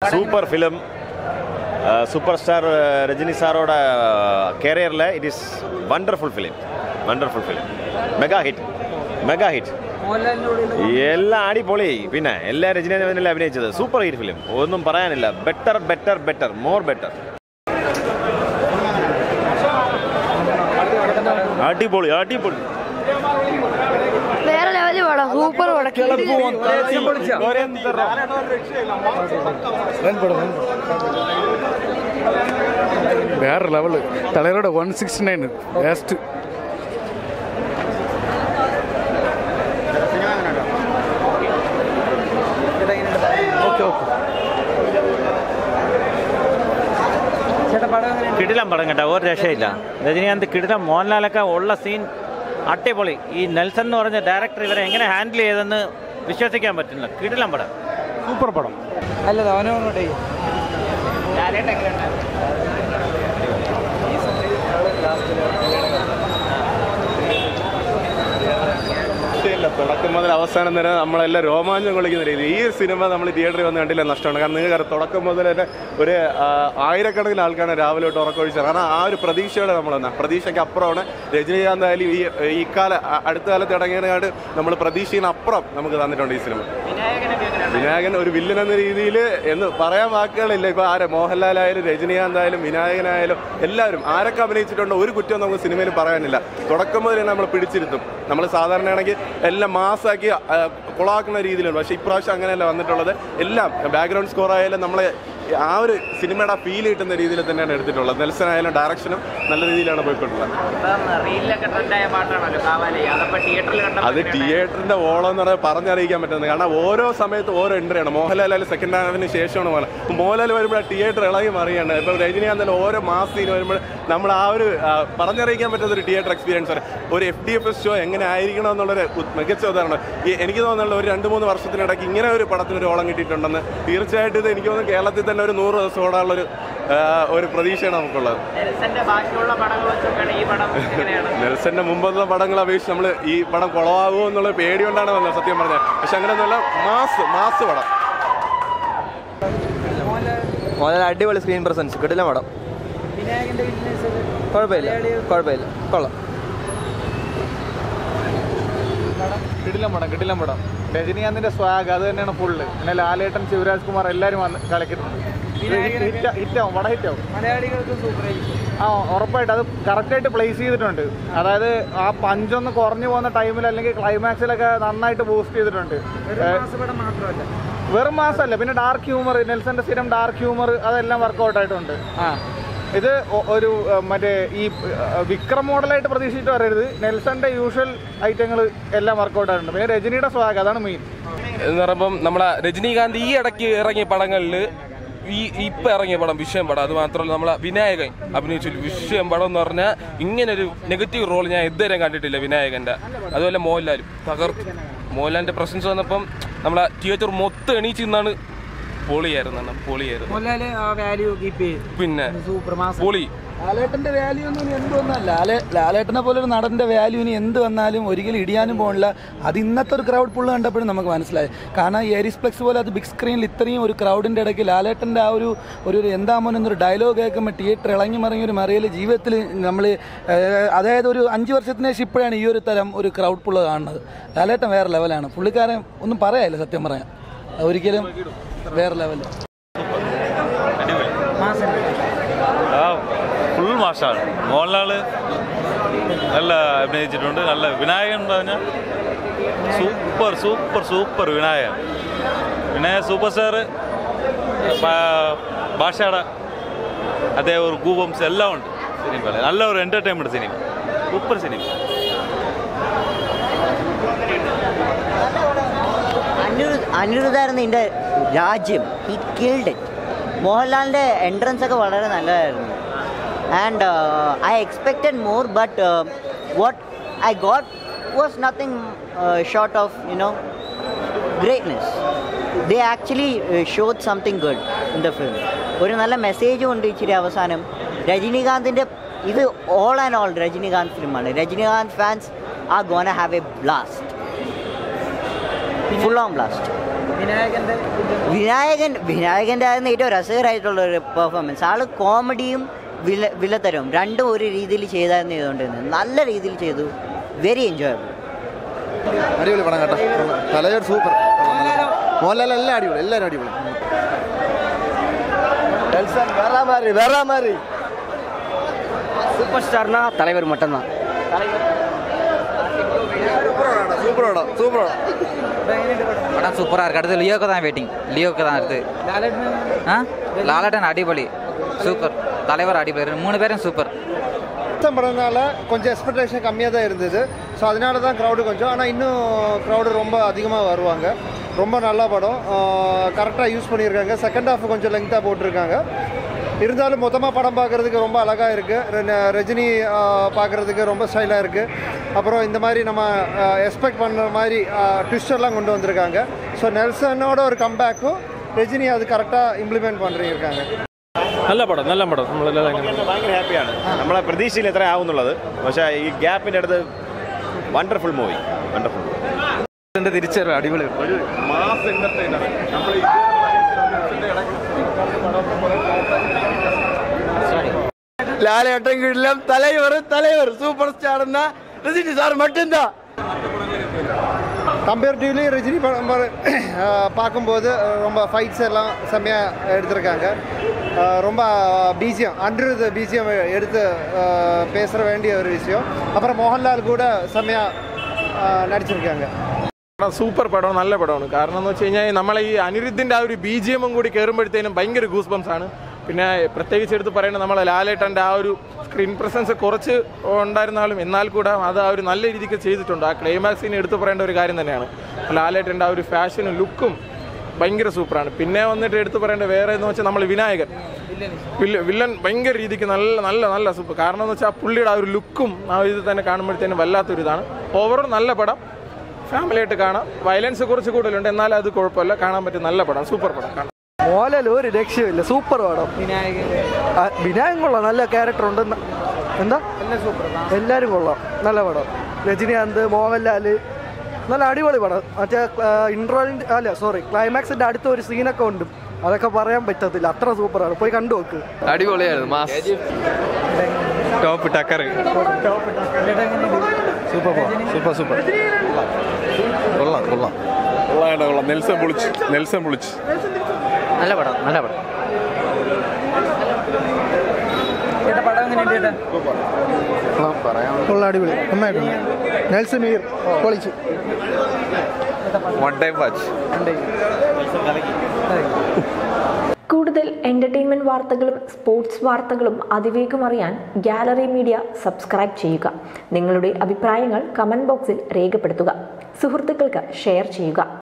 super film super star Rajini சாரோட கேரியரில் it is wonderful film wonderful film mega hit mega hit എല്ലാം അടിപൊളി പിന്നെ എല്ലാ രജനീകാന്തിനല്ലേ അഭിനയിച്ചത് സൂപ്പർ ഹിറ്റ് ഫിലിം ഒന്നും പറയാനില്ല better better better more better അടിപൊളി അടിപൊളി വേറെ ലെവലിൽ പടം സൂപ്പർ வேறு லெவலு தலைவரோட one sixty nine waste okay okay കിടിലം പടം കേട്ടോ ഒരു രക്ഷയില്ല രജനീകാന്ത് കിടിലം മോഹൻലാലൊക്കെ ഉള്ള സീൻ അടിപൊളി ഈ നെൽസൺ എന്ന് പറഞ്ഞ ഡയറക്ടർ ഇവരെ എങ്ങനെ ഹാൻഡിൽ ചെയ്തെന്ന് വിശ്വസിക്കാൻ പറ്റില്ല കിടിലം പടം സൂപ്പർ പടം അല്ല അവനോട്ടെ ഇല്ല തുടക്കം മുതൽ അവസാനം വരെ നമ്മളെല്ലാം രോമാഞ്ചം കൊള്ളിക്കുന്ന രീതി ഈ സിനിമ നമ്മൾ തിയേറ്ററിൽ വന്ന് കണ്ടില്ല നഷ്ടമാണ് കാരണം നിങ്ങൾക്ക് അറിയാം, തുടക്കം മുതൽ തന്നെ ഒരു ആ, ആയിരക്കണക്കിന് ആൾക്കാരാണ് രാവിലെ തൊട്ട് ഉറക്കൊഴിച്ചത് കാരണം ആ ഒരു പ്രതീക്ഷയോടെ നമ്മൾ വന്ന പ്രതീക്ഷയ്ക്ക് അപ്പുറമാണ് രജനീകാന്ത് ആയാലും ഈ ഈ കാല അ- അടുത്ത കാലത്ത് ഇറങ്ങിയതിനായിട്ട് നമ്മൾ പ്രതീക്ഷയിൽ അപ്പുറം നമുക്ക് തന്നിട്ടുണ്ട് ഈ സിനിമ വിനായകൻ ഒരു വില്ലൻ എന്ന രീതിയിൽ എന്ന് പറയാൻ വാക്കുകളില്ല ഇപ്പൊ ആരെ മോഹൻലാൽ ആയാലും രജനീകാന്ത് ആയാലും വിനായകനായാലും എല്ലാവരും ആരൊക്കെ അഭിനയിച്ചിട്ടുണ്ടോ ഒരു കുറ്റവും നമുക്ക് സിനിമയിൽ പറയാനില്ല തുടക്കം മുതൽ തന്നെ നമ്മൾ പിടിച്ചിരുത്തും നമ്മൾ സാധാരണയാണെങ്കിൽ എല്ലാം മാസാക്കി ആ, കൊളാക്കുന്ന രീതിയിലുണ്ട് പക്ഷേ ഇപ്രാവശ്യം അങ്ങനെയല്ല വന്നിട്ടുള്ളത് എല്ലാം ബാക്ക്ഗ്രൗണ്ട് സ്കോർ ആയാലും നമ്മളെ ആ ഒരു സിനിമയുടെ ഫീൽ കിട്ടുന്ന രീതിയിൽ തന്നെയാണ് എടുത്തിട്ടുള്ളത് നെൽസൺ ആയാലും ഡയറക്ഷനും നല്ല രീതിയിലാണ് പോയിക്കൊണ്ടുള്ളത് റീലിലൊക്കെ ട്രെൻഡായ പാട്ടാണല്ലോ കാവാലി അതപ്പോ തിയേറ്ററിൽ അത് തിയേറ്ററിന്റെ ഓളം എന്ന് പറഞ്ഞാൽ പറഞ്ഞറിയിക്കാൻ പറ്റുന്നത് കാരണം ഓരോ സമയത്ത് ഓരോ എൻട്രിയാണ് മോഹൻലാൽ ആയാലും സെക്കൻഡ് ഹാഫിന് ശേഷമാണ് മോഹൻലാൽ അപ്പോൾ മോഹൻലാൽ വരുമ്പോൾ തിയേറ്റർ ഇളകി മറിയാണ് ഇപ്പോൾ രജനീകാന്തിൽ ഓരോ മാസ് സീൻ വരുമ്പോൾ നമ്മൾ ആ ഒരു ആ, പറഞ്ഞറിയിക്കാൻ പറ്റുന്ന ഒരു തിയേറ്റർ എക്സ്പീരിയൻസ് ആണ് ഒരു F D F S show എങ്ങനെ ആയിരിക്കണം എന്നുള്ളൊരു ഉ- മികച്ച ഉദാഹരണം ഈ എനിക്ക് തോന്നുന്നുള്ള ഒരു രണ്ട് മൂന്ന് വർഷത്തിനിടയ്ക്ക് ഇങ്ങനെ ഒരു പടത്തിന് ഒരു ഓളം കിട്ടിയിട്ടുണ്ടെന്ന് തീർച്ചയായിട്ടും ഇത് എനിക്ക് തോന്നുന്നു കേരളത്തിൽ തന്നെ ഒരു നൂറ് ദിവസം ഓടാനുള്ളൊരു ആ, ഒരു പ്രതീക്ഷയാണ് നമുക്കുള്ളത് നെൽസന്റെ ബാക്കിയുള്ള പടങ്ങൾ വെച്ചൊക്കെയാണ് ഈ പടം എങ്ങനെയാണ് നെൽസന്റെ മുമ്പത്തെ പടങ്ങൾ അപേക്ഷിച്ച് നമ്മൾ ഈ പടം കുളമാകുമോ എന്നുള്ള പേടി കൊണ്ടാണ് വന്നത് സത്യം പറഞ്ഞത് പക്ഷെ അങ്ങനെയൊന്നുമല്ല മാസ് മാസ് പടം മോഹൻലാൽ അടിപൊളി സ്ക്രീൻ പ്രസൻസ് കിട്ടില്ല പടം കുഴപ്പമില്ല കുഴപ്പമില്ല കൊള്ളാം കിടിലം പടം കിടിലം പടം രജനീകാന്തിന്റെ സ്വാഗ് അത് തന്നെയാണ് ഫുള്ള് പിന്നെ ലാലേട്ടൻ ശിവരാജ് കുമാർ എല്ലാവരും വന്ന് കളിക്കുന്നുണ്ട് ഹിറ്റാവും വട ഹിറ്റാവും മലയാളികൾക്ക് സൂപ്പർ ആ ഉറപ്പായിട്ട് അത് കറക്റ്റായിട്ട് പ്ലേസ് ചെയ്തിട്ടുണ്ട് അതായത് ആ പഞ്ചൊന്ന് കുറഞ്ഞു പോകുന്ന ടൈമിൽ അല്ലെങ്കിൽ ക്ലൈമാക്സിലൊക്കെ നന്നായിട്ട് ബൂസ്റ്റ് ചെയ്തിട്ടുണ്ട് പടം മാത്രമല്ല വെറും മാസമല്ല പിന്നെ ഡാർക്ക് ഹ്യൂമർ നെൽസന്റെ സ്ഥിരം ഡാർക്ക് ഹ്യൂമർ അതെല്ലാം വർക്കൗട്ട് ആയിട്ടുണ്ട് ആ ഇത് ഒ- ഒരു അഹ്, മറ്റേ ഈ അഹ്, വിക്രം മോഡലായിട്ട് പ്രതീക്ഷിച്ചിട്ട് വരരുത് നെൽസന്റെ യൂഷ്വൽ ഐറ്റങ്ങൾ എല്ലാം വർക്കൗട്ട് ആയിട്ടുണ്ട് പിന്നെ രജനിയുടെ സ്വാഗ് അതാണ് മെയിൻ എന്ന് പറയുമ്പം നമ്മളെ രജനീകാന്ത് ഈ ഇടയ്ക്ക് ഇറങ്ങിയ പടങ്ങളിൽ ഈ ഇപ്പൊ ഇറങ്ങിയ പടം വിഷയം പടം അത് മാത്രമല്ല നമ്മളെ വിനായകൻ അഭിനയിച്ച ഒരു വിഷയം പടം എന്ന് പറഞ്ഞാൽ ഇങ്ങനെ ഒരു നെഗറ്റീവ് റോൾ ഞാൻ ഇതുവരെ കണ്ടിട്ടില്ല വിനായകന്റെ അതുപോലെ മോഹൻലാലും തകർത്ത് മോഹൻലാലിന്റെ പ്രസൻസ് വന്നപ്പം നമ്മളെ തിയേറ്റർ മൊത്തം എണീച്ച് നിന്നാണ് പൊളിയായിരുന്നു അണ്ണാ, പൊളിയായിരുന്നു മോഹൻലാല് ആ വാല്യൂ കീപ്പ് ചെയ്യും പിന്നെ സൂപ്പർ മാസം പൊളി ലാലേട്ടന്റെ വാല്യൂ ഒന്നും ഇനി എന്ത് വന്നല്ല ലാലേ ലാലേട്ടനെ പോലെ ഒരു നടന്റെ വാല്യൂ ഇനി എന്ത് വന്നാലും ഒരിക്കലും ഇടിയാനും പോകണില്ല അത് ഇന്നത്തെ ഒരു ക്രൗഡ് പുള്ള് കണ്ടപ്പോഴും നമുക്ക് മനസ്സിലായി കാരണം ഈ ഏരീസ് ഫ്ലെക്സ് പോലെ അത് ബിഗ് സ്ക്രീനിൽ ഇത്രയും ഒരു ക്രൗഡിന്റെ ഇടയ്ക്ക് ലാലേട്ടന്റെ ആ ഒരു ഒരു ഒരു എന്താ മോൻ എന്നൊരു ഡയലോഗ് കേൾക്കുമ്പോൾ തിയേറ്റർ ഇളങ്ങി മറിഞ്ഞ ഒരു മറിയൽ ജീവിതത്തിൽ നമ്മൾ അതായത് ഒരു അഞ്ച് വർഷത്തിന് ശേഷം ഇപ്പോഴാണ് ഈ ഒരു തരം ഒരു ക്രൗഡ് പുള്ള് കാണുന്നത് ലാലേട്ടൻ വേറെ ലെവലാണ് പുള്ളിക്കാരൻ ഒന്നും പറയാനില്ല സത്യം പറയാം ഒരിക്കലും വേറെ ലെവൽ ഫുൾ മാഷാണ് മോഹൻലാല് നല്ല അഭിനയിച്ചിട്ടുണ്ട് നല്ല വിനായകൻ എന്ന് പറഞ്ഞാൽ super super super Vinayakan Vinayaka super star ഭാഷയുടെ അതേ ഒരു ഗൂബംസ് എല്ലാം ഉണ്ട് സിനിമയിൽ നല്ല ഒരു എൻ്റർടൈൻമെൻറ്റ് സിനിമ സൂപ്പർ സിനിമ അനിരുദ്ധ അനിരുദ്ധായിരുന്നു ഇതിൻ്റെ രാജ്യം ഈ കിൽഡ് ഇറ്റ് മോഹൻലാലിൻ്റെ എൻട്രൻസ് ഒക്കെ വളരെ നല്ലതായിരുന്നു and I expected more but what I got was nothing short of you know greatness they actually showed something good in the film ഒരു നല്ല മെസ്സേജും ഉണ്ട് ഇച്ചിരി അവസാനം രജനീകാന്തിൻ്റെ ഇത് ഓൾ ആൻഡ് ഓൾ രജനീകാന്ത് ഫിലിമാണ് Rajinikanth fans are gonna have a blast full on blast വിനായകന്റെ വിനായകൻ വിനായകൻ്റെ ആയിരുന്നു ഏറ്റവും രസകരമായിട്ടുള്ള ഒരു പെർഫോമൻസ് ആള് കോമഡിയും വില വിലത്തരവും രണ്ടും ഒരു രീതിയിൽ ചെയ്തായിരുന്നു ചെയ്തുകൊണ്ടിരുന്നത് നല്ല രീതിയിൽ ചെയ്തു വെരി എൻജോയബിൾ അടിപൊളി പടം കേട്ടോ തലയോട് സൂപ്പർ മോഹൻലാൽ എല്ലാം അടിപൊളി എല്ലാവരും അടിപൊളി வேற மாதிரி வேற மாதிரி சூப்பர் ஸ்டார்னா தலைவர் மட்டும்தான் சூப்பர் படம் சூப்பர் படம் படம் சூப்பராக இருக்கு அடுத்து லியோக்கு தான் வெயிட்டிங் லியோக்கு தான் அடுத்து ஆ லாலட்டன் அடிபொலி சூப்பர் தலைவர் அடிபொலி ரெண்டு மூணு பேரும் சூப்பர் மொத்தம் படம்னால கொஞ்சம் எக்ஸ்பெக்டேஷன் கம்மியாக தான் இருந்தது ஸோ அதனால தான் க்ரௌடு கொஞ்சம் ஆனால் இன்னும் க்ரௌடு ரொம்ப அதிகமாக வருவாங்க ரொம்ப நல்ல படம் கரெக்டாக யூஸ் பண்ணியிருக்காங்க செகண்ட் ஹாஃப் கொஞ்சம் லெங்க்த்தாக போட்டிருக்காங்க இருந்தாலும் மொத்தமாக படம் பார்க்குறதுக்கு ரொம்ப அழகாக இருக்குது ரஜினி பார்க்குறதுக்கு ரொம்ப ஸ்டைலாக இருக்குது அப்புறம் இந்த மாதிரி நம்ம எக்ஸ்பெக்ட் பண்ணுற மாதிரி twist எல்லாம் கொண்டு வந்திருக்காங்க ஸோ நெல்சனோட ஒரு கம்பேக்கும் ரஜினி அது கரெக்டாக இம்ப்ளிமெண்ட் பண்ணியிருக்காங்க നല്ല പടം നല്ല പടം നമ്മളെല്ലാം ഭയങ്കര ഹാപ്പിയാണ് നമ്മളെ പ്രതീക്ഷയിൽ എത്ര ആവുന്നുള്ളത് പക്ഷേ ഈ ഗ്യാപ്പിൻ്റെ അടുത്ത് വണ്ടർഫുൾ മൂവി വണ്ടർഫുൾ തിരിച്ചറിവ് അടിപൊളി ഒരു മാസ് എന്റർടൈനർ നമ്മൾ லாலேட்டம் கிடலம் தலைவர் தலைவர் சூப்பர் ஸ்டார்னா ரஜினி சார் மட்டும்தான் கம்பேரிட்டிவ்லி ரஜினி படம் பா- அஹ் பார்க்கும்போது அஹ் ரொம்ப ஃபைட்ஸ் எல்லாம் செம்மையாக எடுத்திருக்காங்க அஹ் ரொம்ப பிஜிஎம் அன்றது பிஜிஎம் எடுத்து பேசுகிற வேண்டிய ஒரு விஷயம் அப்புறம் மோகன்லால் கூட செம்மையாக நடிச்சிருக்காங்க പടം സൂപ്പർ പടം നല്ല പടമാണ് കാരണം എന്ന് വെച്ച് കഴിഞ്ഞാൽ നമ്മളെ ഈ അനിരുദ്ധിന്റെ ആ ഒരു ബി ജി എമ്മും കൂടി കയറുമ്പോഴത്തേനും ഭയങ്കര ഗൂസ് ബംസ് ആണ് പിന്നെ പ്രത്യേകിച്ച് എടുത്ത് പറയുന്നത് നമ്മളെ ലാലേട്ടൻ്റെ ആ ഒരു സ്ക്രീൻ പ്രസൻസ് കുറച്ച് ഉണ്ടായിരുന്നാലും എന്നാൽ കൂടെ അത് ആ ഒരു നല്ല രീതിക്ക് ചെയ്തിട്ടുണ്ട് ആ ക്ലൈമാക്സിന് എടുത്ത് പറയേണ്ട ഒരു കാര്യം തന്നെയാണ് ലാലേട്ടൻ്റെ ആ ഒരു ഫാഷനും ലുക്കും ഭയങ്കര സൂപ്പറാണ് പിന്നെ വന്നിട്ട് എടുത്ത് പറയേണ്ട വേറെ എന്ന് വെച്ചാൽ നമ്മൾ വിനായകൻ വില്ല വില്ലൻ ഭയങ്കര രീതിക്ക് നല്ല നല്ല നല്ല സൂപ്പർ കാരണം എന്ന് വെച്ചാൽ ആ പുള്ളിയുടെ ആ ഒരു ലുക്കും ആ ഇത് തന്നെ കാണുമ്പോഴത്തേനും വല്ലാത്തൊരു ഇതാണ് ഓവറോൾ നല്ല പടം ഫാമിലി ആയിട്ട് കാണാം വയലൻസ് കുറച്ച് കൂടുതലുണ്ട് എന്നാൽ അത് കുഴപ്പമില്ല കാണാൻ പറ്റും നല്ല പടം സൂപ്പർ പടം കാണാം മോഹൻലാൽ ഒരു രക്ഷയുമില്ല സൂപ്പർ പടം ആ, വിനായകൻ കൊള്ളാം നല്ല ക്യാരക്ടർ ഉണ്ട് ന- എന്താ എല്ലാവരും കൊള്ളാം നല്ല പടം രജനീകാന്ത് മോഹൻലാൽ നല്ല അടിപൊളി പടം മറ്റേ ഇൻട്രോലിൻ്റെ അല്ല സോറി ക്ലൈമാക്സിൻ്റെ അടുത്ത ഒരു സീനൊക്കെ ഉണ്ട് അതൊക്കെ പറയാൻ പറ്റത്തില്ല അത്ര സൂപ്പറാണ് പോയി കണ്ടു നോക്ക് അടിപൊളിയായിരുന്നു മാസ് ടോപ്പ് ടക്കർ സൂപ്പർ സൂപ്പർ സൂപ്പർ കൊള്ളാം കൊള്ളാം കൊള്ളാം കൊള്ളാം നെൽസൺ പൊളിച്ച് നെൽസൺ പൊളിച്ച് நல்ல படம் நல்ல படம் ചേട്ടാ പടം എങ്ങനെയുണ്ട് ചേട്ടാ കൊള്ളാം അടിപൊളി നന്നായിട്ടുണ്ട് നെൽസൺ മീർ പൊളിച്ചു വൺ ടൈം വാച്ച് കൂടുതൽ എന്റർടൈൻമെന്റ് വാർത്തകളും സ്പോർട്സ് വാർത്തകളും അതിവേഗം അറിയാൻ ഗാലറി മീഡിയ സബ്സ്ക്രൈബ് ചെയ്യുക നിങ്ങളുടെ അഭിപ്രായങ്ങൾ കമന്റ് ബോക്സിൽ രേഖപ്പെടുത്തുക സുഹൃത്തുക്കൾക്ക് ഷെയർ ചെയ്യുക